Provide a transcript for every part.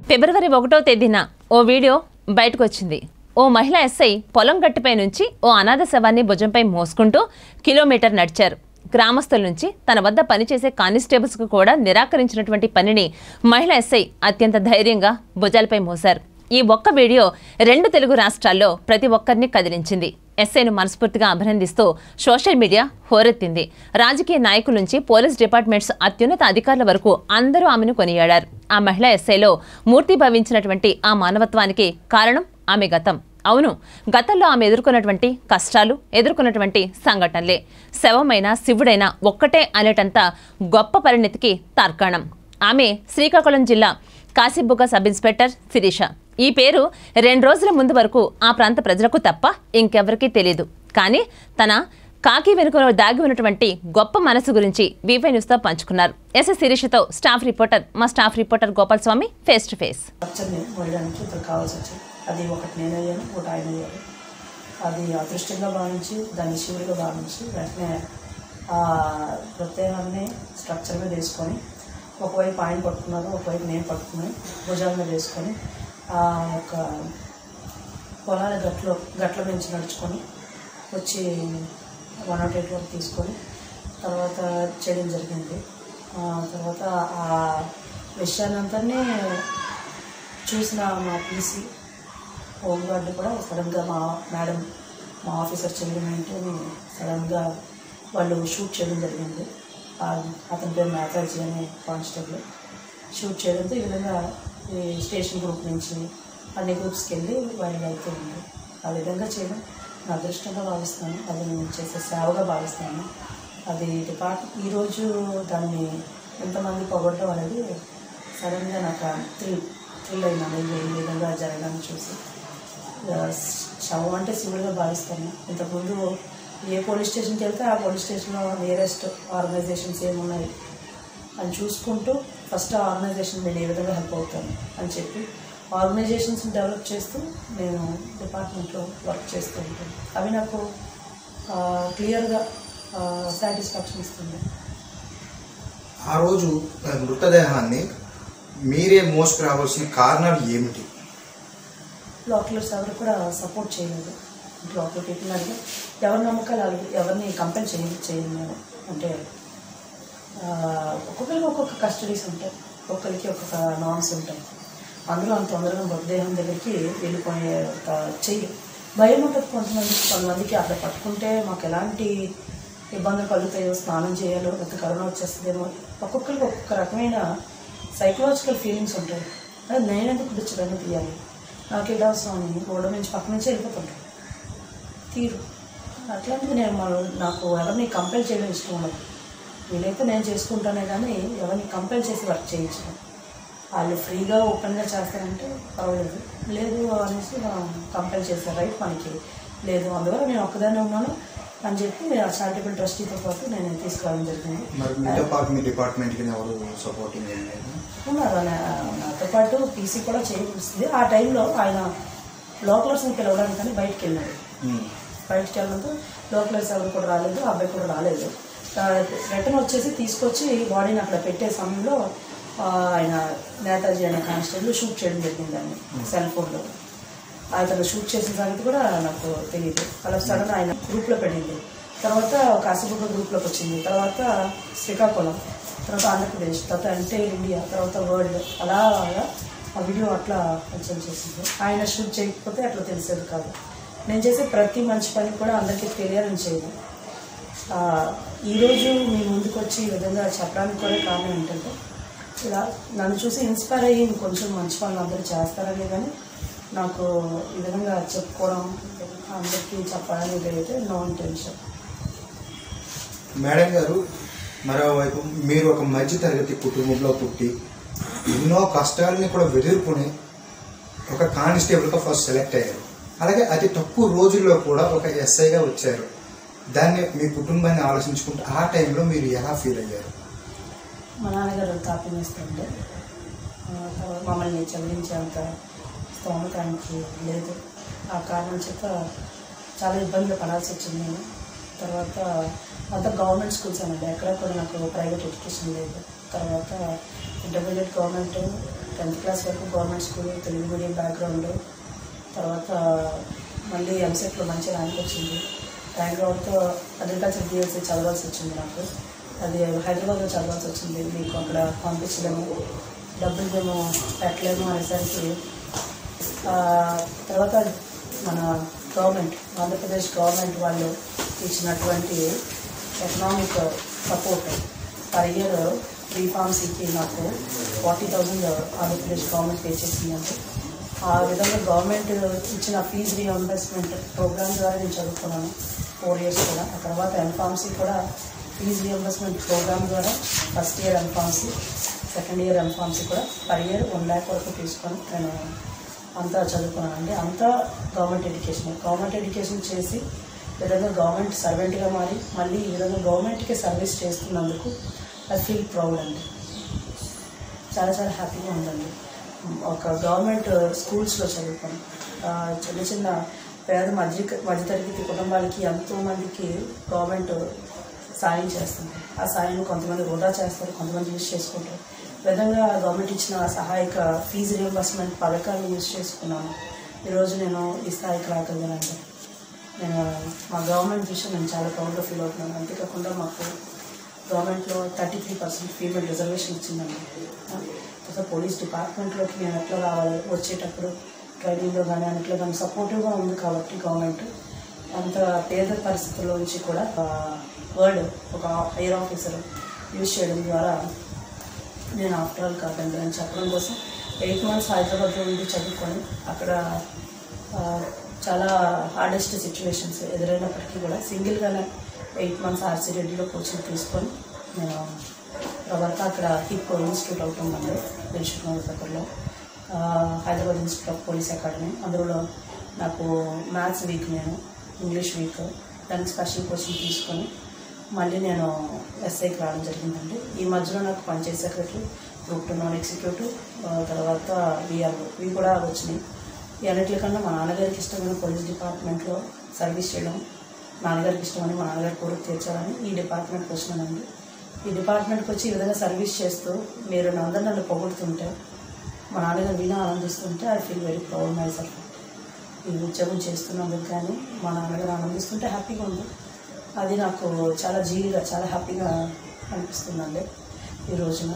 ఫిబ్రవరి ఒకటో తేదీన ఓ వీడియో బయటకు వచ్చింది ఓ మహిళా ఎస్ఐ పొలం గట్టుపై నుంచి ఓ అనాథ శవాన్ని భుజంపై మోసుకుంటూ కిలోమీటర్ నడిచారు గ్రామస్తుల నుంచి తన వద్ద పనిచేసే కానిస్టేబుల్స్కు కూడా నిరాకరించినటువంటి పనిని మహిళా ఎస్ఐ అత్యంత ధైర్యంగా భుజాలపై మోశారు ఈ ఒక్క వీడియో రెండు తెలుగు రాష్ట్రాల్లో ప్రతి ఒక్కరిని కదిలించింది ఎస్ఐను మనస్ఫూర్తిగా అభినందిస్తూ సోషల్ మీడియా హోరెత్తింది రాజకీయ నాయకుల నుంచి పోలీస్ డిపార్ట్మెంట్స్ అత్యున్నత అధికారుల వరకు అందరూ ఆమెను కొనియాడారు ఆ మహిళా ఎస్ఐలో మూర్తి భవించినటువంటి ఆ మానవత్వానికి కారణం ఆమె గతం అవును గతంలో ఆమె ఎదుర్కొన్నటువంటి కష్టాలు ఎదుర్కొన్నటువంటి సంఘటనలే శవమైన శివుడైన ఒక్కటే అనేటంత గొప్ప పరిణతికి తార్కాణం ఆమె శ్రీకాకుళం జిల్లా కాశీబుగ్గ సబ్ ఇన్స్పెక్టర్ శిరీష ఈ పేరు రెండు రోజుల ముందు వరకు ఆ ప్రాంత ప్రజలకు తప్ప ఇంకెవరికీ తెలియదు కానీ తన కాకి వెనుక దాగి ఉన్నటువంటి గొప్ప మనసు గురించి వీఫై న్యూస్తో పంచుకున్నారు ఎస్ఎస్ శిరీషతో స్టాఫ్ రిపోర్టర్ మా staff reporter Gopal Swamy face to face అచ్చని మోయడానికి ఇద్దరు కావాల్సి వచ్చింది అది ఒకటి నేను అయ్యాను ఒకటి ఆయన అయ్యారు అది అదృష్టంగా భావించి దాన్ని శివుడిగా భావించి వెంటనే ఆ ప్రత్యేకాన్ని స్ట్రక్చర్ మీద వేసుకొని ఒకవైపు ఆయన పట్టుకున్నారు ఒకవైపు నేను పట్టుకుని భుజాల మీద వేసుకొని ఆ యొక్క పొలాల గట్లో గట్ల నుంచి నడుచుకొని వచ్చి వన్ నాట్ ఎయిట్ వరకు తీసుకొని తర్వాత చేయడం జరిగింది ఆ తర్వాత ఆ విషయాన్నంతనే చూసిన మా పీసీ హోమ్ గార్డు కూడా సడన్గా మా మేడం మా ఆఫీసర్ చెల్లిమంటే సడన్గా వాళ్ళు షూట్ చేయడం జరిగింది ఆ అతని పేరు నాగార్జీ అనే కానిస్టేబుల్ షూట్ చేయడంతో ఈ విధంగా ఈ స్టేషన్ గ్రూప్ నుంచి అన్ని గ్రూప్స్కి వెళ్ళి వాళ్ళు వెళ్తూ ఉంది ఆ విధంగా చేయడం నా అదృష్టంగా భావిస్తాను అది నేను చేసే సేవగా భావిస్తాను అది డిపార్ట్ ఈరోజు దాన్ని ఎంతమంది పొగడటం అనేది సడన్గా నాకు థ్రిల్ థ్రిల్ అయినాను ఇది ఈ విధంగా జరగడాన్ని చూసి ఆ, శవం అంటే శివుడిగా భావిస్తాను ఇంతకుముందు ఏ పోలీస్ స్టేషన్కి వెళ్తే ఆ పోలీస్ స్టేషన్లో నియరెస్ట్ ఆర్గనైజేషన్స్ ఏమున్నాయి అని చూసుకుంటూ ఫస్ట్ ఆ ఆర్గనైజేషన్ నేను ఏ విధంగా హెల్ప్ అవుతాను అని చెప్పి ఆర్గనైజేషన్స్ని డెవలప్ చేస్తూ నేను డిపార్ట్మెంట్లో వర్క్ చేస్తూ ఉంటాను అవి నాకు క్లియర్గా సాటిస్ఫాక్షన్ ఇస్తుంది ఆ రోజు ఆ మృతదేహాన్ని మీరే మోసుకురావాల్సిన కారణాలు ఏమిటి లోకల్స్ ఎవరు కూడా సపోర్ట్ చేయలేదు లోకల్ పీపుల్ అడిగి ఎవరి నమ్మకాలు వాళ్ళు ఎవరిని కంపెల్ చేయ చేయను నేను అంటే ఆ, ఒక్కొక్కరికి ఒక్కొక్క కస్టడీస్ ఉంటాయి ఒక్కొక్కరికి ఒక్కొక్క నామ్స్ ఉంటాయి అందరూ అంత తొందరగా మృతదేహం దగ్గరికి వెళ్ళిపోయే ఒక చెయ్యి భయం ఉంటుంది కొంతమంది కొంతమందికి అక్కడ పట్టుకుంటే మాకు ఎలాంటి ఇబ్బందులు కలుగుతాయో స్నానం చేయాలో లేకపోతే కరోనా వచ్చేస్తుందేమో ఒక్కొక్కరికి ఒక్కొక్క రకమైన సైకలాజికల్ ఫీలింగ్స్ ఉంటాయి అది నేనెందుకు పిచ్చుకొని తీయాలి నాకు ఇది అవసరం అని రోడ్డు నుంచి పక్క నుంచి వెళ్ళిపోతుంటాను తీరు అట్లాంటిది నేను మన నాకు ఎవరిని కంపెల్ చేయడం ఇష్టం ఉండదు వీలైతే నేను చేసుకుంటానే కానీ ఎవరిని కంపెల్ చేసి వర్క్ చేయించడం వాళ్ళు ఫ్రీగా ఓపెన్గా చేస్తారంటే పర్వాలేదు లేదు అనేసి మనం కంపెల్ చేసే రైట్ మనకి లేదు అందువల్ల నేను ఒక్కదానే ఉన్నాను అని చెప్పి ఆ చారిటబుల్ ట్రస్టీతో పాటు నేను తీసుకురావడం జరిగింది మరి మీతో పాటు మీ డిపార్ట్మెంట్కి ఎవరు సపోర్టింగ్ ఏం లేదు ఉన్నారు నా- నాతో పాటు పీసీ కూడా చేయవలసింది ఆ టైంలో ఆయన లోకలర్స్ని పిలవడానికని బయటికి వెళ్ళాడు ఉమ్. బయటికి వెళ్ళడంతో లోకలర్స్ ఎవరు కూడా రాలేదు ఆ అబ్బాయి కూడా రాలేదు రిటర్న్ వచ్చేసి తీసుకొచ్చి బాడీని అక్కడ పెట్టే సమయంలో ఆ, ఆయన నేతాజీ అనే కానిస్టేబుల్ షూట్ చేయడం జరిగింది దాన్ని సెల్ ఫోన్లో అతను షూట్ చేసిన సంగతి కూడా నాకు తెలియదు అలా సడన్ ఆయన గ్రూప్లో పెట్టింది తర్వాత కాశీబుగ్గ గ్రూప్లోకి వచ్చింది తర్వాత శ్రీకాకుళం తర్వాత ఆంధ్రప్రదేశ్ తర్వాత ఎంటైర్ ఇండియా తర్వాత వరల్డ్ అలా ఆ వీడియో అట్లా కొంచెం చేసింది ఆయన షూట్ చేయకపోతే అట్లా తెలిసేది కాదు నేను చేసే ప్రతి మంచి పని కూడా అందరికీ తెలియాలని చేయను ఆ, ఈరోజు మీ ముందుకు వచ్చి ఈ విధంగా చెప్పడానికి కూడా కారణం ఏంటంటే ఇలా నన్ను చూసి ఇన్స్పైర్ అయ్యి కొంచెం మంచి పనులు అందరూ చేస్తారని కానీ నాకు ఈ విధంగా చెప్పుకోవడం అందరికీ చెప్పాలని అయితే నో ఇంటెన్షన్ మేడం గారు మరోవైపు మీరు ఒక మధ్య తరగతి కుటుంబంలో పుట్టి ఎన్నో కష్టాలని కూడా ఎదుర్కొని ఒక కానిస్టేబుల్గా ఫస్ట్ సెలెక్ట్ అయ్యారు అలాగే అతి తక్కువ రోజుల్లో కూడా ఒక ఎస్ఐగా వచ్చారు దాన్ని మీ కుటుంబాన్ని ఆలోచించుకుంటే ఆ టైంలో మీరు ఎలా ఫీల్ అయ్యారు మా నాన్నగారు తాపినిస్తుండే తర్వాత మమ్మల్ని చదివించేంత స్తోమత ఆయనకి లేదు ఆ కారణం చేత చాలా ఇబ్బందులు పడాల్సి వచ్చింది నేను తర్వాత అంతా గవర్నమెంట్ స్కూల్స్ అనండి ఎక్కడ కూడా నాకు ప్రైవేట్ ఎడ్యుకేషన్ లేదు తర్వాత ఇంటర్మీడియట్ గవర్నమెంట్ టెన్త్ క్లాస్ వరకు government school Telugu medium background తర్వాత మళ్ళీ ఎంసెట్లో మంచి ర్యాంక్ వచ్చింది ర్యాంక్ రావడంతో అగ్రికల్చర్ డిఎస్సి చదవాల్సి వచ్చింది నాకు అది హైదరాబాద్లో చదవాల్సి వచ్చింది మీకు అక్కడ పంపించలేము డబ్బులు మేము పెట్టలేము అనేసరికి ఆ, తర్వాత మన గవర్నమెంట్ ఆంధ్రప్రదేశ్ గవర్నమెంట్ వాళ్ళు ఇచ్చినటువంటి economic support per year three ఫార్మ్స్కి నాకు forty thousand Andhra Pradesh government pay చేసిందండి ఆ విధంగా గవర్నమెంట్ ఇచ్చిన ఫీజు రీఎంబర్స్మెంట్ ప్రోగ్రామ్ ద్వారా నేను చదువుకున్నాను ఫోర్ ఇయర్స్ కూడా ఆ తర్వాత ఎంఫార్మసీ కూడా ఫీజు రీఎంబర్స్మెంట్ ప్రోగ్రామ్ ద్వారా first year M Pharmacy second year M Pharmacy కూడా పర్ ఇయర్ వన్ ల్యాక్ వరకు తీసుకొని నేను అంతా చదువుకున్నానండి అంతా గవర్నమెంట్ ఎడ్యుకేషన్ గవర్నమెంట్ ఎడ్యుకేషన్ చేసి ఈ విధంగా గవర్నమెంట్ సర్వెంట్గా మారి మళ్ళీ ఈ విధంగా గవర్నమెంట్కి సర్వీస్ చేస్తున్నందుకు ఐ ఫీల్ ప్రౌడ్ అండి చాలా చాలా హ్యాపీగా ఉందండి ఒక గవర్నమెంట్ స్కూల్స్లో చదువుతాను ఆ, చిన్న చిన్న పేద మధ్య మధ్యతరగతి కుటుంబాలకి ఎంతో మందికి గవర్నమెంట్ సాయం చేస్తుంది ఆ సాయం కొంతమంది వృధా చేస్తారు కొంతమంది యూజ్ చేసుకుంటారు ఈ విధంగా గవర్నమెంట్ ఇచ్చిన సహాయక ఫీజు రియంబర్స్మెంట్ పథకాన్ని యూజ్ చేసుకున్నాను ఈరోజు నేను ఈ స్థాయికి రాగలిగానండి నేను మా గవర్నమెంట్ విషయం నేను చాలా ప్రౌడ్గా ఫీల్ అవుతున్నాను అంతేకాకుండా మాకు గవర్నమెంట్లో thirty three percent female reservation ఇచ్చిందండి తర్వాత పోలీస్ డిపార్ట్మెంట్లోకి మేము ఎట్లా రావాలి వచ్చేటప్పుడు ట్రైనింగ్లో కానీ అన్నిట్లో కానీ సపోర్టివ్గా ఉంది కాబట్టి గవర్నమెంట్ అంత పేద పరిస్థితుల్లో నుంచి కూడా వర్డ్ ఒక హైయర్ ఆఫీసర్ యూజ్ చేయడం ద్వారా నేను ఆఫ్టర్ ఆల్ కాదండి అని చెప్పడం కోసం ఎయిట్ మంత్స్ హైదరాబాద్లో ఉండి చదువుకొని అక్కడ ఆ, చాలా హార్డెస్ట్ సిచ్యువేషన్స్ ఎదురైనప్పటికీ కూడా సింగిల్గానే ఎయిట్ మంత్స్ ఆర్సీ రెడ్డిలో కోచింగ్ తీసుకొని నేను తర్వాత అక్కడ హిప్ ఇన్స్టిట్యూట్ అవుట్ ఉందండి దిల్షుక్ దగ్గరలో ఆ, Hyderabad institute of police academy అందులో నాకు మ్యాథ్స్ వీక్ నేను ఇంగ్లీష్ వీక్ దానికి స్పెషల్ కోచింగ్ తీసుకొని మళ్ళీ నేను ఎస్ఐకి రావడం జరిగిందండి ఈ మధ్యలో నాకు panchayat secretary group two non executive ఆ, తర్వాత విఆర్ఓ ఇవి కూడా వచ్చినాయి ఈ అన్నిటికన్నా మా నాన్నగారికి ఇష్టమైన పోలీస్ డిపార్ట్మెంట్లో సర్వీస్ చేయడం నాన్నగారికి ఇష్టమని మా నాన్నగారి కోరిక తీర్చాలని ఈ డిపార్ట్మెంట్కి వచ్చినానండి ఈ డిపార్ట్మెంట్కి వచ్చి ఈ విధంగా సర్వీస్ చేస్తూ మీరు అందరూ నన్ను పొగుడుతుంటే మా నాన్నగారు వినా ఆనందిస్తుంటే I feel very proud myself ఈ ఉద్యోగం చేస్తున్నందుకు కానీ మా నాన్నగారు ఆనందిస్తుంటే హ్యాపీగా ఉంది అది నాకు చాలా జీవిగా చాలా హ్యాపీగా అనిపిస్తుందండి ఈ రోజున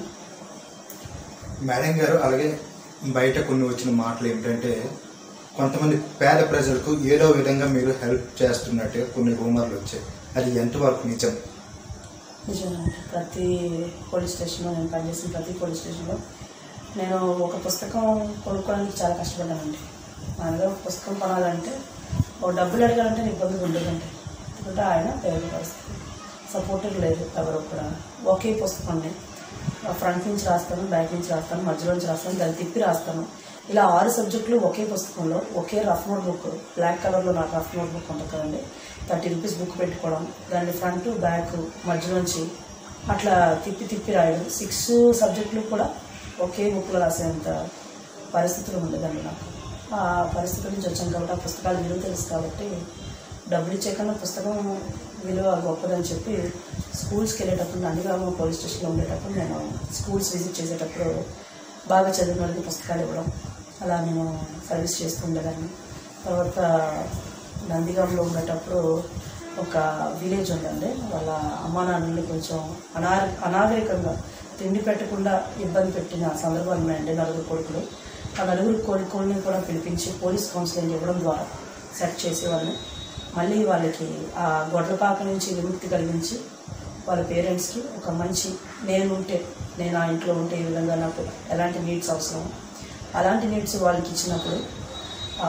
మేడం గారు అలాగే బయట కొన్ని వచ్చిన మాటలు ఏమిటంటే కొంతమంది పేద ప్రజలకు ఏదో విధంగా మీరు హెల్ప్ చేస్తున్నట్టుగా కొన్ని రూమర్లు వచ్చాయి అది ఎంతవరకు నిజం నిజమేనండి ప్రతి పోలీస్ స్టేషన్లో నేను పనిచేసిన ప్రతి పోలీస్ స్టేషన్లో నేను ఒక పుస్తకం కొనుక్కోవడానికి చాలా కష్టపడ్డానండి మా దగ్గర ఒక పుస్తకం కొనాలంటే ఒక డబ్బులు అడగాలంటే నాకు ఇబ్బందిగా ఉండదండి ఎందుకంటే ఆయన పేద పరిస్థితి సపోర్టర్ లేదు ఎవరు కూడా ఒకే పుస్తకాన్ని ఫ్రంట్ నుంచి రాస్తాను బ్యాక్ నుంచి రాస్తాను మధ్యలో నుంచి రాస్తాను దాన్ని తిప్పి రాస్తాను ఇలా ఆరు సబ్జెక్టులు ఒకే పుస్తకంలో ఒకే రఫ్ నోట్ బుక్ బ్లాక్ కలర్లో నాకు రఫ్ నోట్ బుక్ ఉంటుంది కదండి థర్టీ రూపీస్ బుక్ పెట్టుకోవడం దాన్ని ఫ్రంట్ బ్యాక్ మధ్యలోంచి అట్లా తిప్పి తిప్పి రాయడం సిక్స్ సబ్జెక్టులు కూడా ఒకే బుక్లో రాసేంత పరిస్థితులు ఉండదండి నాకు ఆ పరిస్థితుల నుంచి వచ్చాం కాబట్టి ఆ పుస్తకాలు విలువ తెలుసు కాబట్టి డబ్బులు ఇచ్చే కన్నా పుస్తకం విలువ గొప్పదని చెప్పి స్కూల్స్కి వెళ్ళేటప్పుడు నందిగామ పోలీస్ స్టేషన్లో ఉండేటప్పుడు నేను స్కూల్స్ విజిట్ చేసేటప్పుడు బాగా చదివిన వాళ్ళకి పుస్తకాలు ఇవ్వడం అలా నేను సర్వీస్ చేస్తూ ఉండేదాన్ని తర్వాత నందిగాంలో ఉండేటప్పుడు ఒక విలేజ్ ఉందండి వాళ్ళ అమ్మా నాన్నల్ని కొంచెం అనా అనాగరికంగా తిండి పెట్టకుండా ఇబ్బంది పెట్టిన సందర్భాలు ఉన్నాయండి నలుగురు కొడుకులు ఆ నలుగురు కొడుకుల్ని కూడా పిలిపించి పోలీస్ కౌన్సిలింగ్ ఇవ్వడం ద్వారా సెట్ చేసి వాళ్ళని మళ్ళీ వాళ్ళకి ఆ గొడ్లపాక నుంచి విముక్తి కలిగించి వాళ్ళ పేరెంట్స్కి ఒక మంచి నేను ఉంటే నేను ఆ ఇంట్లో ఉంటే ఈ విధంగా నాకు ఎలాంటి నీడ్స్ అవసరం అలాంటి నీడ్స్ వాళ్ళకి ఇచ్చినప్పుడు ఆ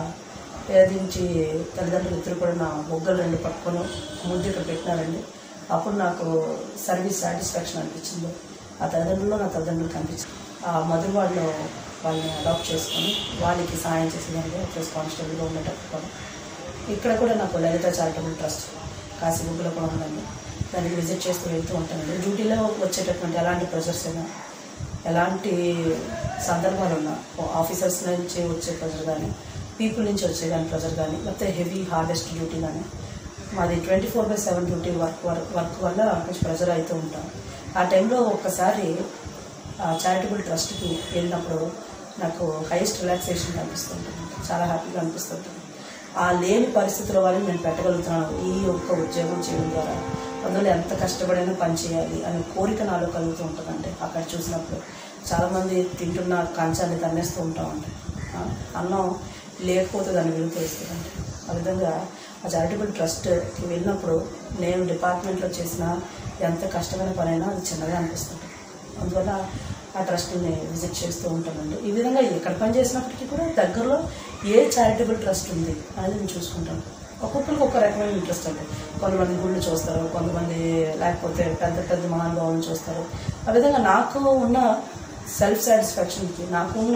పేదించి తల్లిదండ్రులు ఇద్దరు కూడా నా బొగ్గలు రెండు పట్టుకొని ముద్దు ఇక్కడ పెట్టినారండి అప్పుడు నాకు సర్వీస్ సాటిస్ఫాక్షన్ అనిపించింది ఆ తల్లిదండ్రుల్లో నా తల్లిదండ్రులు కనిపించింది ఆ మధురవాడలో వాళ్ళని అడాప్ట్ చేసుకొని వాళ్ళకి సాయం చేసేదండి ప్లస్ కానిస్టేబుల్గా ఉండేటప్పుడు కూడా ఇక్కడ కూడా నాకు లలిత చారిటబుల్ ట్రస్ట్ కాశీబుగ్గులో కూడా ఉందండి దానికి విజిట్ చేస్తూ వెళ్తూ ఉంటానండి డ్యూటీలో వచ్చేటటువంటి ఎలాంటి ప్రెషర్స్ అయినా ఎలాంటి సందర్భాలు ఉన్నా ఆఫీసర్స్ నుంచి వచ్చే ప్రెషర్ కానీ పీపుల్ నుంచి వచ్చే కానీ ప్రెషర్ కానీ లేకపోతే హెవీ హార్డెస్ట్ డ్యూటీ కానీ మాది twenty four by seven duty work work work వల్ల కొంచెం ప్రెషర్ అవుతూ ఉంటాం ఆ టైంలో ఒక్కసారి చారిటబుల్ ట్రస్ట్కి వెళ్ళినప్పుడు నాకు హైయెస్ట్ రిలాక్సేషన్ అనిపిస్తుంటుంది చాలా హ్యాపీగా అనిపిస్తుంటుంది ఆ లేని పరిస్థితుల వల్ల నేను పెట్టగలుగుతున్నాను ఈ ఒక్క ఉద్యోగం చేయడం ద్వారా అందులో ఎంత కష్టపడైనా పని చేయాలి అనే కోరిక నాలో కలుగుతూ ఉంటుందంటే అక్కడ చూసినప్పుడు చాలామంది తింటున్న కంచాన్ని తన్నేస్తూ ఉంటా ఉంటాయి ఆ, అన్నం లేకపోతే దాన్ని విలువ తెలుస్తుందండి ఆ విధంగా ఆ చారిటబుల్ ట్రస్ట్కి వెళ్ళినప్పుడు నేను డిపార్ట్మెంట్లో చేసిన ఎంత కష్టమైన పనైనా అది చిన్నగా అనిపిస్తుంది అందువల్ల ఆ ట్రస్ట్ని విజిట్ చేస్తూ ఉంటానండి ఈ విధంగా ఎక్కడ పని చేసినప్పటికీ కూడా దగ్గరలో ఏ చారిటబుల్ ట్రస్ట్ ఉంది అనేది నేను చూసుకుంటాను ఒక్కొక్కరికి ఒక్క రకమైన ఇంట్రెస్ట్ అండి కొంతమంది గుళ్ళు చూస్తారు కొంతమంది లేకపోతే పెద్ద పెద్ద మహానుభావులను చూస్తారు ఆ విధంగా నాకు ఉన్న సెల్ఫ్ సాటిస్ఫాక్షన్కి నాకున్న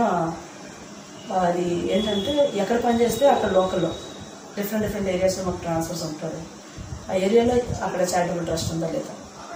అది ఏంటంటే ఎక్కడ పని చేస్తే అక్కడ లోకల్లో డిఫరెంట్ డిఫరెంట్ ఏరియాస్లో మాకు ట్రాన్స్ఫర్స్ ఉంటుంది ఆ ఏరియాలో అక్కడ చారిటబుల్ ట్రస్ట్ ఉందా లేదా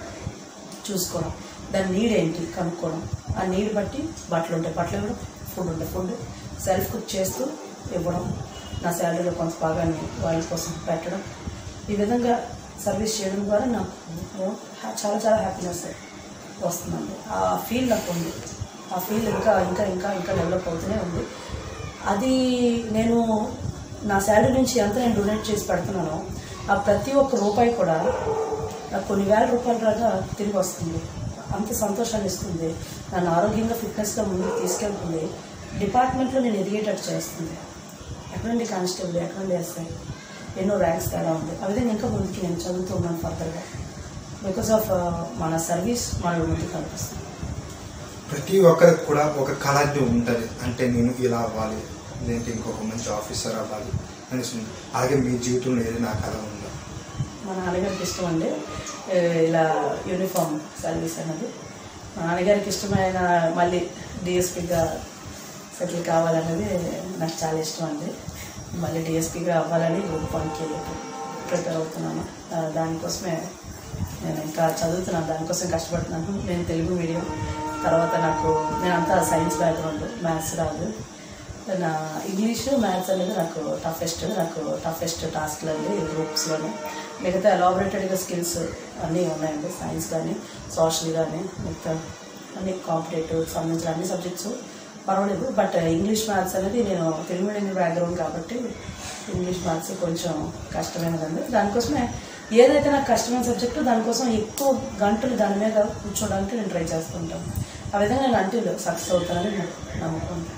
చూసుకోవడం దాని నీడ్ ఏంటి కనుక్కోవడం ఆ నీడ్ బట్టి బట్టలు ఉంటాయి బట్టలు ఇవ్వడం ఫుడ్ ఉంటాయి ఫుడ్ సెల్ఫ్ కుక్ చేస్తూ ఇవ్వడం నా శాలరీలో కొంత భాగాన్ని వాళ్ళ కోసం పెట్టడం ఈ విధంగా సర్వీస్ చేయడం ద్వారా నాకు హ్యా- చాలా చాలా హ్యాపీనెస్ వస్తుందండి ఆ ఫీల్ నాకు ఉంది ఆ ఫీల్ ఇంకా ఇంకా ఇంకా ఇంకా డెవలప్ అవుతూనే ఉంది అది నేను నా శాలరీ నుంచి ఎంత నేను డొనేట్ చేసి పెడుతున్నానో ఆ ప్రతి ఒక్క రూపాయి కూడా నాకు కొన్ని వేల రూపాయల దాకా తిరిగి వస్తుంది అంత సంతోషాన్ని ఇస్తుంది నన్ను ఆరోగ్యంగా ఫిట్నెస్గా ముందుకు తీసుకెళ్తుంది డిపార్ట్మెంట్లో నేను ఎదిగేటట్టు చేస్తుంది ఎక్కడండి కానిస్టేబుల్ ఎక్కడండి ఎస్ఐ ఎన్నో ర్యాంక్స్ తేడా ఉంది ఆ విధంగా ఇంకా ముందుకి నేను చదువుతూ ఉన్నాను ఫర్దర్గా బికాస్ ఆఫ్ మన సర్వీస్ మన ముందుకు కనిపిస్తుంది ప్రతి ఒక్కరికి కూడా ఒక కళ అంటూ ఉంటుంది అంటే నేను ఇలా అవ్వాలి లేదంటే ఇంకొక మంచి ఆఫీసర్ అవ్వాలి అనేసి ఉంది. అలాగే మీ జీవితంలో ఏది నా కళ ఉందా మా నాన్నగారికి ఇష్టం అండి ఏ, ఇలా యూనిఫామ్ సర్వీస్ అనేది మా నాన్నగారికి ఇష్టమైన మళ్ళీ డిఎస్పీగా సెటిల్ కావాలనేది నాకు చాలా ఇష్టం అండి మళ్ళీ డిఎస్పీగా అవ్వాలని గ్రూప్ వన్కి ప్రిపేర్ అవుతున్నాను ఆ, దానికోసమే నేను ఇంకా చదువుతున్నాను దానికోసం కష్టపడుతున్నాను నేను తెలుగు మీడియం తర్వాత నాకు నేనంతా సైన్స్ బ్యాక్గ్రౌండ్ మ్యాథ్స్ రాదు నా ఇంగ్లీష్ మ్యాథ్స్ అనేది నాకు టఫెస్ట్ నాకు టఫెస్ట్ టాస్క్లు అండి గ్రూప్స్లోనే మిగతా ఎలాబరేటెడ్గా స్కిల్స్ అన్నీ ఉన్నాయండి సైన్స్ కానీ సోషల్ కానీ మిగతా అన్ని కాంపిటేటివ్ సంబంధించిన అన్ని సబ్జెక్ట్స్ పర్వాలేదు బట్ ఇంగ్లీష్ మ్యాథ్స్ అనేది నేను తెలుగు మీడియం బ్యాక్గ్రౌండ్ కాబట్టి ఇంగ్లీష్ మ్యాథ్స్ కొంచెం కష్టమైనదండి దానికోసమే ఏదైతే నాకు కష్టమైన సబ్జెక్టు దానికోసం ఎక్కువ గంటలు దాని మీద కూర్చోవడానికి నేను ట్రై చేస్తుంటాను ఆ విధంగా నేను అంటే సక్సెస్ అవుతానని నాకు నమ్మకం ఉంది.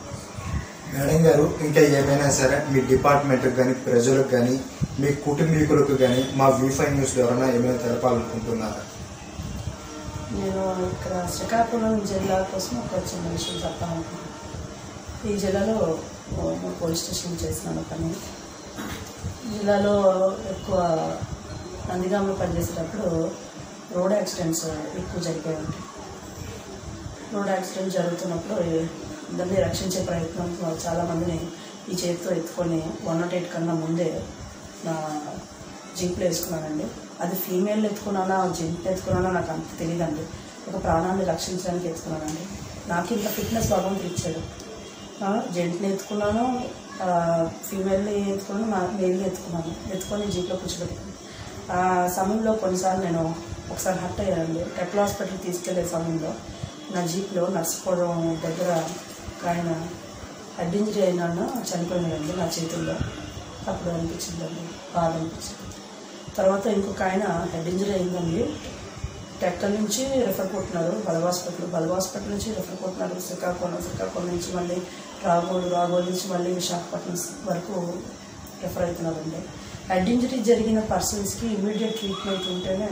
మేడం గారు ఇంకా ఏమైనా సరే మీ డిపార్ట్మెంట్కి కానీ ప్రజలకు కానీ మీ కుటుంబీకులకు కానీ మా వీఫై న్యూస్లో ఎవరైనా ఏమైనా తెలపాలనుకుంటున్నారా నేను ఇక్కడ శ్రీకాకుళం జిల్లా కోసం ఒక చిన్న విషయం చెప్పాలనుకుంటున్నాను ఈ జిల్లాలో ఓ, మూడు పోలీస్ స్టేషన్ చేసినాను పని జిల్లాలో ఎక్కువ నందిగాంలో పనిచేసేటప్పుడు రోడ్ యాక్సిడెంట్స్ ఎక్కువ జరిగాయి ఉంటాయి రోడ్ యాక్సిడెంట్ జరుగుతున్నప్పుడు అందరినీ రక్షించే ప్రయత్నం చాలా మందిని ఈ చేతితో ఎత్తుకొని వన్ నాట్ ఎయిట్ కన్నా ముందే నా జీప్లో వేసుకున్నానండి అది ఫీమేల్ ఎత్తుకున్నానా జీప్ ఎత్తుకున్నానా నాకు అంత తెలియదండి ఒక ప్రాణాన్ని రక్షించడానికి ఎత్తుకున్నానండి నాకు ఇంత ఫిట్నెస్ భగవంతుడు ఇచ్చాడు జెంట్ని ఎత్తుకున్నాను ఫీమేల్ని ఎత్తుకున్నాను మా మేల్ని ఎత్తుకున్నాను ఎత్తుకొని జీప్లో కూర్చోబెట్టుకున్నాను ఆ సమయంలో కొన్నిసార్లు నేను ఒకసారి హట్ అయ్యానండి టెక్లో హాస్పిటల్ తీసుకెళ్లే సమయంలో నా జీప్లో నర్సిపోవడం దగ్గర ఒక ఆయన హెడ్ ఇంజరీ అయినా చనిపోయినాడండి నా చేతుల్లో అప్పుడు అనిపించిందండి బాధ అనిపించింది తర్వాత ఇంకొక ఆయన హెడ్ ఇంజరీ అయిందండి టెక్కల్ నుంచి రెఫర్ కొట్టినారు బల్బ్ హాస్పిటల్ బల్బ్ హాస్పిటల్ నుంచి రెఫర్ కొట్టినారు శ్రీకాకుళం శ్రీకాకుళం నుంచి మళ్ళీ రాగోలు రాగోలు నుంచి మళ్ళీ విశాఖపట్నం వరకు రెఫర్ అవుతున్నారండి హెడ్ ఇంజరీ జరిగిన పర్సన్స్కి ఇమీడియట్ ట్రీట్మెంట్ ఉంటేనే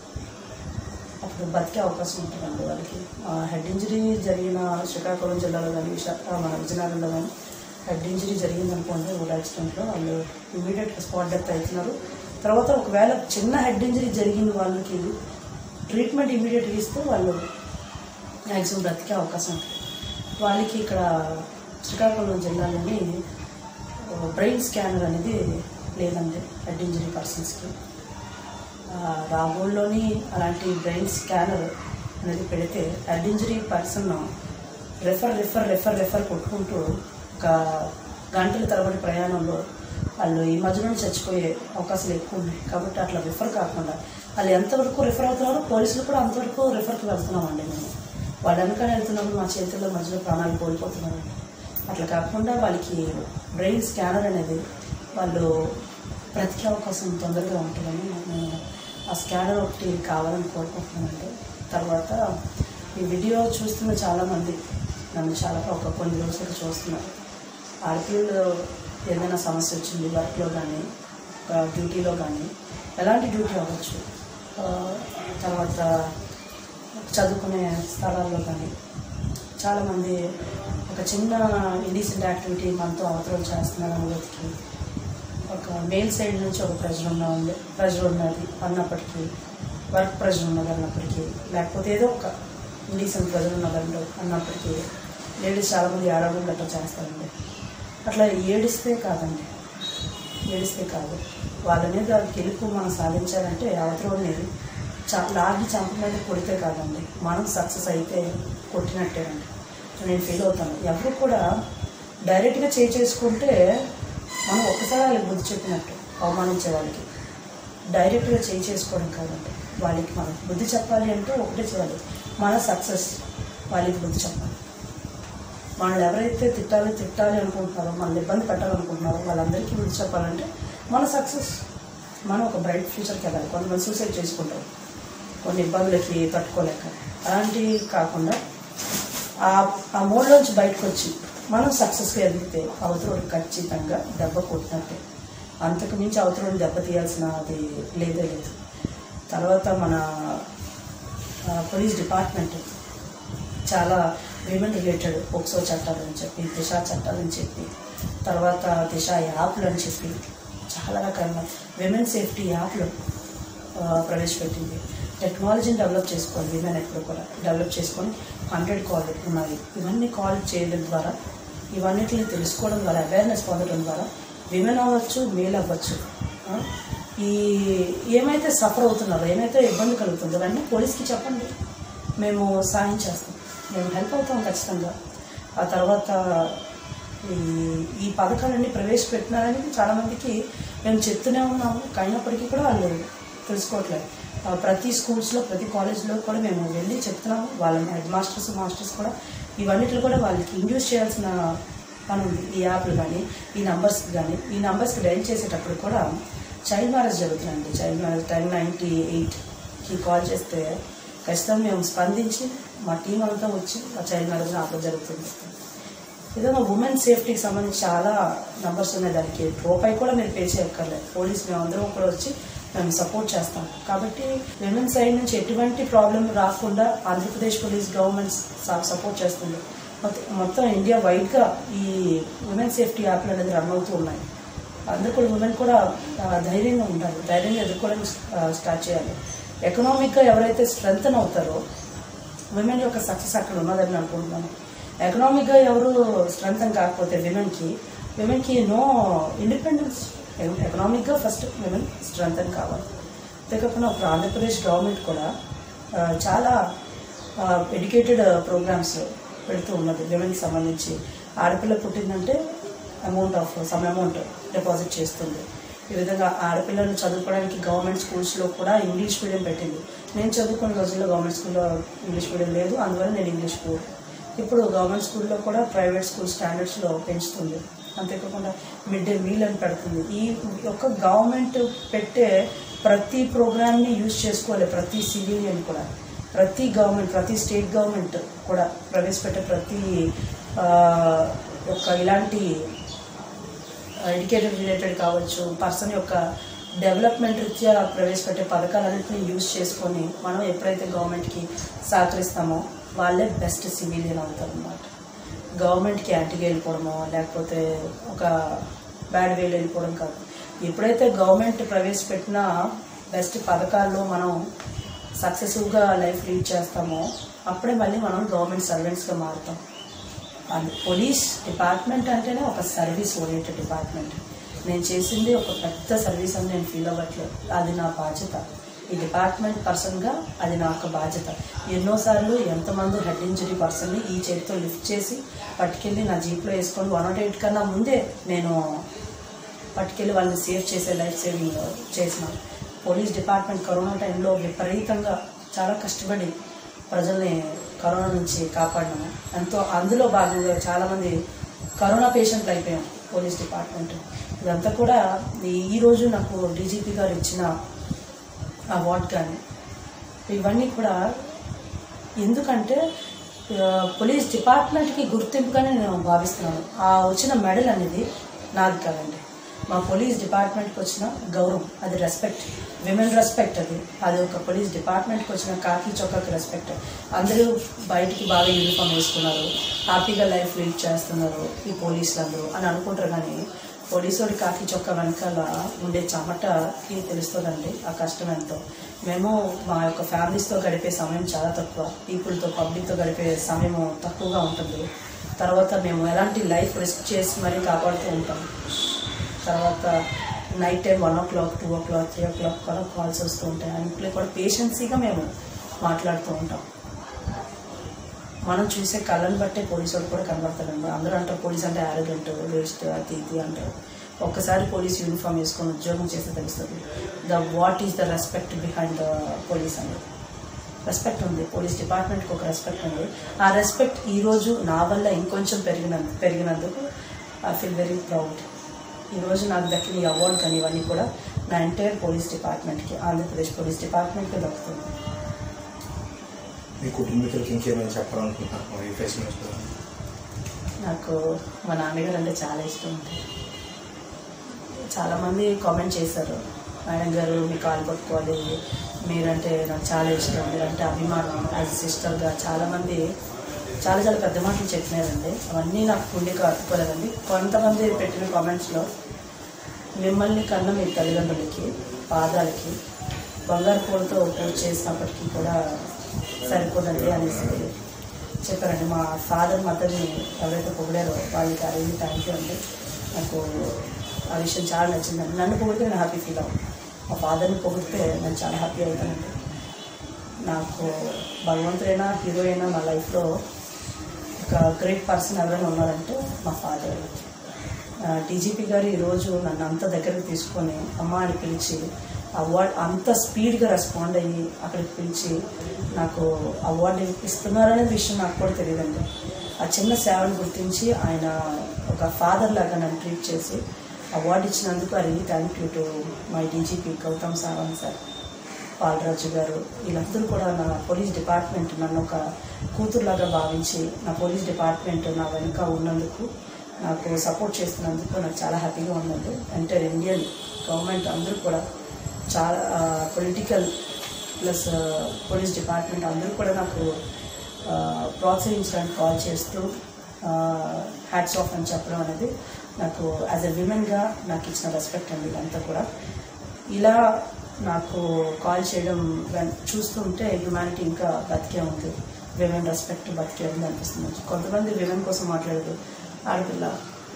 అప్పుడు బతికే అవకాశం ఉంటుందండి వాళ్ళకి హెడ్ ఇంజరీ జరిగిన శ్రీకాకుళం జిల్లాలో కానీ విశాఖ మన విజయనగరంలో కానీ హెడ్ ఇంజరీ జరిగింది అనుకోండి రోడ్ యాక్సిడెంట్లో వాళ్ళు ఇమీడియట్గా స్పాట్ డెత్ అవుతున్నారు తర్వాత ఒకవేళ చిన్న హెడ్ ఇంజరీ జరిగిన వాళ్ళకి ట్రీట్మెంట్ ఇమీడియట్గా ఇస్తే వాళ్ళు మ్యాక్సిమం బ్రతికే అవకాశం ఉంటుంది వాళ్ళకి ఇక్కడ శ్రీకాకుళం జిల్లాలోని బ్రెయిన్ స్కానర్ అనేది లేదండి హెడ్ ఇంజరీ పర్సన్స్కి రాగోల్లోని అలాంటి బ్రెయిన్ స్కానర్ అనేది పెడితే head injury person refer refer refer refer కొట్టుకుంటూ ఒక గంటల తరబడి ప్రయాణంలో వాళ్ళు ఈ మధ్యలోనే చచ్చిపోయే అవకాశాలు ఎక్కువ ఉన్నాయి కాబట్టి అట్లా రిఫర్ కాకుండా వాళ్ళు ఎంతవరకు రిఫర్ అవుతున్నారో పోలీసులు కూడా అంతవరకు రిఫర్కి వెళ్తున్నామండి మేము వాళ్ళ వెనకాల వెళ్తున్నప్పుడు మా చేతుల్లో మధ్యలో ప్రాణాలు కోల్పోతున్నారు అట్లా కాకుండా వాళ్ళకి బ్రెయిన్ స్కానర్ అనేది వాళ్ళు బ్రతికే అవకాశం తొందరగా ఉంటుందని నేను ఆ స్కానర్ ఒకటి కావాలని కోరుకుంటున్నానండి తర్వాత ఈ వీడియో చూస్తున్న చాలామంది నన్ను చాలా ఒక కొన్ని రోజులు చూస్తున్నారు ఆడపిల్లలు ఏదైనా సమస్య వచ్చింది వర్క్లో కానీ డ్యూటీలో కానీ ఎలాంటి డ్యూటీ అవ్వచ్చు ఆ, తర్వాత చదువుకునే స్థలాల్లో కానీ చాలామంది ఒక చిన్న ఇండీసెంట్ యాక్టివిటీ మనతో అవతరం చేస్తున్నారు అనుభూతికి ఒక మేల్ సైడ్ నుంచి ఒక ప్రెజర్ ఉన్న ఉంది ప్రెజర్ ఉన్నది అన్నప్పటికీ వర్క్ ప్రెజర్ ఉన్నది అన్నప్పటికీ లేకపోతే ఏదో ఒక ఇండీసెంట్ ప్రెజర్ ఉన్నదండి అన్నప్పటికీ లేడీస్ చాలామంది ఏడవడం గట్రా చేస్తారండి అట్లా ఏడిస్తే కాదండి ఏడిస్తే కాదు వాళ్ళ మీద గెలుపు మనం సాధించాలంటే అవతలని చ లాగి చంప మీద కొడితే కాదండి మనం సక్సెస్ అయితే కొట్టినట్టేనండి నేను ఫీల్ అవుతాను ఎవరు కూడా డైరెక్ట్గా చేయి చేసుకుంటే మనం ఒక్కసారి వాళ్ళకి బుద్ధి చెప్పినట్టు అవమానించే వాళ్ళకి డైరెక్ట్గా చేయి చేసుకోవడం కాదండి వాళ్ళకి మనం బుద్ధి చెప్పాలి అంటే ఒకటే చేయాలి మన సక్సెస్ వాళ్ళకి బుద్ధి చెప్పాలి మనల్ని ఎవరైతే తిట్టాలి తిట్టాలి అనుకుంటున్నారో మనల్ని ఇబ్బంది పెట్టాలనుకుంటున్నారో వాళ్ళందరికీ బుద్ధి చెప్పాలంటే మన సక్సెస్ మనం ఒక బ్రైట్ ఫ్యూచర్కి వెళ్ళాలి కొంతమంది సూసైడ్ చేసుకుంటారు కొన్ని ఇబ్బందులకి తట్టుకోలేక అలాంటివి కాకుండా ఆ ఆ మోడ్లోంచి బయటకు వచ్చి మనం సక్సెస్గా ఎదిగితే అవతరుడు ఖచ్చితంగా దెబ్బ కొట్టినట్టే అంతకు మించి అవతరుడు దెబ్బ తీయాల్సిన అది లేదే లేదు తర్వాత మన ఆ, పోలీస్ డిపార్ట్మెంట్ చాలా విమెన్ రిలేటెడ్ పోక్సో చట్టాలని చెప్పి దిశ చట్టాలని చెప్పి తర్వాత దిశ యాప్లు అని చెప్పి చాలా రకాల విమెన్ సేఫ్టీ యాప్లు ఆ, ప్రవేశపెట్టింది టెక్నాలజీని డెవలప్ చేసుకోవాలి విమెన్ ఎప్పుడు కూడా డెవలప్ చేసుకొని హండ్రెడ్ కాల్ ఉన్నాయి ఇవన్నీ కాల్ చేయడం ద్వారా ఇవన్నిటిని తెలుసుకోవడం ద్వారా అవేర్నెస్ పొందడం ద్వారా విమెన్ అవ్వచ్చు మేల్ అవ్వచ్చు ఆ, ఈ ఏమైతే సఫర్ అవుతున్నారో ఏమైతే ఇబ్బంది కలుగుతుందో అవన్నీ పోలీస్కి చెప్పండి మేము సాయం చేస్తాం మేము హెల్ప్ అవుతాం ఖచ్చితంగా ఆ తర్వాత ఈ ఈ పథకాలన్నీ ప్రవేశపెట్టినారని చాలామందికి మేము చెప్తూనే ఉన్నాము అయినప్పటికీ కూడా వాళ్ళు తెలుసుకోవట్లేదు ఆ, ప్రతి స్కూల్స్లో ప్రతి కాలేజ్లో కూడా మేము వెళ్ళి చెప్తున్నాము వాళ్ళ హెడ్ మాస్టర్స్ మాస్టర్స్ కూడా ఇవన్నిటిలో కూడా వాళ్ళకి ఇండ్యూస్ చేయాల్సిన పని ఉంది ఈ యాప్లు కానీ ఈ నంబర్స్కి కానీ ఈ నంబర్స్కి డైల్ చేసేటప్పుడు కూడా చైల్డ్ మ్యారేజ్ జరుగుతుందండి చైల్డ్ మ్యారేజ్ టెన్ నైంటీ ఎయిట్కి కాల్ చేస్తే ఖచ్చితంగా మేము స్పందించి మా టీం అంతా వచ్చి ఆ చైల్డ్ మ్యారేజ్ ఆపడం జరుగుతుంది ఏదైనా ఉమెన్ సేఫ్టీకి సంబంధించి చాలా నంబర్స్ ఉన్నాయి దానికి రూపాయి కూడా మీరు పే చేయక్కర్లేదు పోలీస్ మేము అందరం కూడా వచ్చి మేము సపోర్ట్ చేస్తాం కాబట్టి విమెన్ సైడ్ నుంచి ఎటువంటి ప్రాబ్లం రాకుండా ఆంధ్రప్రదేశ్ పోలీస్ గవర్నమెంట్ సపోర్ట్ చేస్తుంది మొత్తం- మొత్తం ఇండియా వైడ్గా ఈ ఉమెన్ సేఫ్టీ యాప్లు అనేది రన్ అవుతూ ఉన్నాయి అందరూ కూడా ఉమెన్ కూడా ఆ, ధైర్యంగా ఉండాలి ధైర్యంగా ఎదుర్కోవడానికి ఆ, స్టార్ట్ చేయాలి ఎకనామిక్గా ఎవరైతే స్ట్రెంగ్ అవుతారో విమెన్ యొక్క సక్సెస్ అక్కడ ఉన్నదని నేను అనుకుంటున్నాను ఎకనామిక్గా ఎవరు స్ట్రెంగ్ కాకపోతే విమెన్కి విమెన్కి నో ఇండిపెండెన్స్ ఎకనామిక్గా ఫస్ట్ విమెన్ స్ట్రెంగ్ కావాలి అంతేకాకుండా ఇప్పుడు ఆంధ్రప్రదేశ్ గవర్నమెంట్ కూడా ఆ, చాలా ఎడ్యుకేటెడ్ ప్రోగ్రామ్స్ పెడుతూ ఉన్నది విమెన్కి సంబంధించి ఆడపిల్ల పుట్టిందంటే amount of some amount deposit చేస్తుంది ఈ విధంగా ఆడపిల్లలు చదువుకోవడానికి గవర్నమెంట్ స్కూల్స్లో కూడా ఇంగ్లీష్ మీడియం పెట్టింది నేను చదువుకున్న రోజుల్లో గవర్నమెంట్ స్కూల్లో ఇంగ్లీష్ మీడియం లేదు అందువల్ల నేను ఇంగ్లీష్ స్కూల్ ఇప్పుడు గవర్నమెంట్ స్కూల్లో కూడా ప్రైవేట్ స్కూల్ స్టాండర్డ్స్లో పెంచుతుంది అంతేకాకుండా మిడ్ డే మీల్ అని పెడుతుంది ఈ యొక్క గవర్నమెంట్ పెట్టే ప్రతి ప్రోగ్రామ్ని యూజ్ చేసుకోవాలి ప్రతి సివిలియన్ కూడా ప్రతి గవర్నమెంట్ ప్రతి స్టేట్ గవర్నమెంట్ కూడా ప్రవేశపెట్టే ప్రతి ఆ, యొక్క ఇలాంటి ఎడ్యుకేటెడ్ రిలేటెడ్ కావచ్చు పర్సన్ యొక్క డెవలప్మెంట్ రీత్యా ప్రవేశపెట్టే పథకాలన్నింటినీ యూజ్ చేసుకొని మనం ఎప్పుడైతే గవర్నమెంట్కి సహకరిస్తామో వాళ్ళే బెస్ట్ సివిలియన్ అవుతారు అన్నమాట గవర్నమెంట్కి యాంటీగా వెళ్ళిపోవడమో లేకపోతే ఒక బ్యాడ్ వేలో వెళ్ళిపోవడం కాదు ఎప్పుడైతే గవర్నమెంట్ ప్రవేశపెట్టిన బెస్ట్ పథకాల్లో మనం సక్సెసివ్గా లైఫ్ లీడ్ చేస్తామో అప్పుడే మళ్ళీ మనం గవర్నమెంట్ సర్వెంట్స్గా మారుతాం అండ్ పోలీస్ డిపార్ట్మెంట్ అంటేనే ఒక సర్వీస్ ఓరియంటెడ్ డిపార్ట్మెంట్ నేను చేసింది ఒక పెద్ద సర్వీస్ అని నేను ఫీల్ అవ్వట్లేదు అది నా బాధ్యత ఈ డిపార్ట్మెంట్ పర్సన్గా అది నా యొక్క బాధ్యత ఎన్నోసార్లు ఎంతమంది హెడ్ ఇంజరీ పర్సన్ని ఈ చేతితో లిఫ్ట్ చేసి పట్టుకెళ్ళి నా జీప్లో వేసుకొని వన్ నాట్ ఎయిట్ కన్నా ముందే నేను పట్టుకెళ్ళి వాళ్ళని సేవ్ చేసే లైఫ్ సేవింగ్ చేసిన పోలీస్ డిపార్ట్మెంట్ కరోనా టైంలో విపరీతంగా చాలా కష్టపడి ప్రజల్ని కరోనా నుంచి కాపాడినాము ఎంతో అందులో భాగంగా చాలామంది కరోనా పేషెంట్లు అయిపోయాం పోలీస్ డిపార్ట్మెంట్ ఇదంతా కూడా ఈ- ఈ రోజు నాకు డీజీపీ గారు ఇచ్చిన అవార్డ్ కానీ ఇవన్నీ కూడా ఎందుకంటే ఆ, పోలీస్ డిపార్ట్మెంట్కి గుర్తింపుగానే నేను భావిస్తున్నాను ఆ వచ్చిన మెడల్ అనేది నాది కాదండి మా పోలీస్ డిపార్ట్మెంట్కి వచ్చిన గౌరవం అది రెస్పెక్ట్ విమెన్ రెస్పెక్ట్ అది అది ఒక పోలీస్ డిపార్ట్మెంట్కి వచ్చిన కాకి చొక్కాకి రెస్పెక్ట్ అందరూ బయటికి బాగా యూనిఫామ్ వేసుకున్నారు హ్యాపీగా లైఫ్ లీడ్ చేస్తున్నారు ఈ పోలీసులు అందరూ అని అనుకుంటారు కానీ పోలీసుడి కాకి చొక్కా వెనకాల ఉండే చెమటకి తెలుస్తుందండి ఆ కష్టం ఎంతో మేము మా యొక్క ఫ్యామిలీస్తో గడిపే సమయం చాలా తక్కువ పీపుల్తో పబ్లిక్తో గడిపే సమయం తక్కువగా ఉంటుంది తర్వాత మేము ఎలాంటి లైఫ్ రిస్క్ చేసి మరీ కాపాడుతూ ఉంటాం తర్వాత night time one o'clock two o'clock three o'clock కూడా కాల్స్ వస్తూ ఉంటాయి అన్నింటిలో కూడా పేషెన్సీగా మేము మాట్లాడుతూ ఉంటాం మనం చూసే కళ్ళని బట్టే పోలీసు వాళ్ళు కూడా కనబడతారండి అందరూ అంటారు పోలీస్ అంటే యారగెంట్ వేస్ట్ అది ఇది అంటారు ఒక్కసారి పోలీస్ యూనిఫామ్ వేసుకొని ఉద్యోగం చేస్తే తెలుస్తుంది the what is the respect behind the police అనేది రెస్పెక్ట్ ఉంది పోలీస్ డిపార్ట్మెంట్కి ఒక రెస్పెక్ట్ ఉంది ఆ రెస్పెక్ట్ ఈరోజు నా వల్ల ఇంకొంచెం పెరిగిన పెరిగినందుకు ఐ ఫీల్ వెరీ ప్రౌడ్ ఈరోజు నాకు దక్కిన ఈ అవార్డు కానీ ఇవన్నీ కూడా నా ఎంటైర్ పోలీస్ డిపార్ట్మెంట్కి ఆంధ్రప్రదేశ్ పోలీస్ డిపార్ట్మెంట్కి దక్కుతుంది మీ కుటుంబీకులకి ఇంకేమైనా చెప్పాలనుకుంటున్నారు ఈ ఫెస్టివల్స్ ద్వారా నాకు మా నాన్నగారు అంటే చాలా ఇష్టం ఉంది చాలామంది కామెంట్ చేశారు మేడం గారు మీ కాలు పట్టుకోవాలి మీరంటే నాకు చాలా ఇష్టం మీరంటే అభిమానం యాజ్ సిస్టర్గా చాలామంది చాలా చాలా పెద్ద మాటలు చెప్పినారండి అవన్నీ నాకు గుండెకి అతుకోలేదండి కొంతమంది పెట్టిన కామెంట్స్లో మిమ్మల్ని కన్న మీ తల్లిదండ్రులకి పాదాలకి బంగారు పూలతో పూజ చేసినప్పటికీ కూడా సరిపోదండి అనేసి చెప్పారండి మా ఫాదర్ మదర్ని ఎవరైతే పొగిడారో వాళ్ళకి అరేంజ్ థ్యాంక్ యూ అండి నాకు ఆ విషయం చాలా నచ్చిందండి నన్ను పొగిడితే నేను హ్యాపీ ఫీల్ అవుతాను మా ఫాదర్ని పొగిడితే నేను చాలా హ్యాపీ అవుతానండి నాకు భగవంతుడైనా హీరో అయినా నా లైఫ్లో ఒక గ్రేట్ పర్సన్ ఎవరైనా ఉన్నారంటే మా ఫాదర్ డీజీపీ గారు ఈరోజు నన్ను అంత దగ్గరకు తీసుకొని అమ్మ అని పిలిచి అవార్డ్ అంత స్పీడ్గా రెస్పాండ్ అయ్యి అక్కడికి పిలిచి నాకు అవార్డు ఇస్తున్నారనే విషయం నాకు కూడా తెలియదండి ఆ చిన్న సేవను గుర్తించి ఆయన ఒక ఫాదర్ లాగా నన్ను ట్రీట్ చేసి అవార్డు ఇచ్చినందుకు I really thank you to my DGP Gautam Sawant sir Palaraju garu వీళ్ళందరూ కూడా నా పోలీస్ డిపార్ట్మెంట్ నన్ను ఒక కూతురులాగా భావించి నా పోలీస్ డిపార్ట్మెంట్ నా వెనుక ఉన్నందుకు నాకు సపోర్ట్ చేస్తున్నందుకు నాకు చాలా హ్యాపీగా ఉందండి ఎంటైర్ ఇండియన్ గవర్నమెంట్ అందరూ కూడా చాలా పొలిటికల్ ప్లస్ పోలీస్ డిపార్ట్మెంట్ అందరూ కూడా నాకు ఆ, ప్రోత్సహించడానికి కాల్ చేస్తూ హ్యాట్స్ ఆఫ్ అని చెప్పడం అనేది నాకు యాజ్ ఎ విమెన్గా నాకు ఇచ్చిన రెస్పెక్ట్ అండి ఇదంతా కూడా ఇలా నాకు కాల్ చేయడం వెన్- చూస్తుంటే హ్యుమానిటీ ఇంకా బతికే ఉంది విమెన్ రెస్పెక్ట్ బతికే ఉంది అనిపిస్తుంది కొంతమంది విమెన్ కోసం మాట్లాడదు ఆడపిల్ల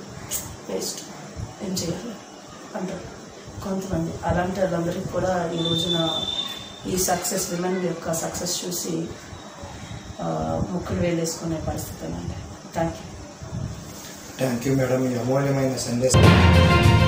వేస్ట్ ఏం చేయాలి అంటారు కొంతమంది అలాంటి వాళ్ళందరికీ కూడా ఈ రోజున ఈ సక్సెస్ విమెన్ యొక్క సక్సెస్ చూసి ఆ, ముక్కులు వేలేసుకునే పరిస్థితి అండి thank you thank you madam ఈ అమూల్యమైన సందేశం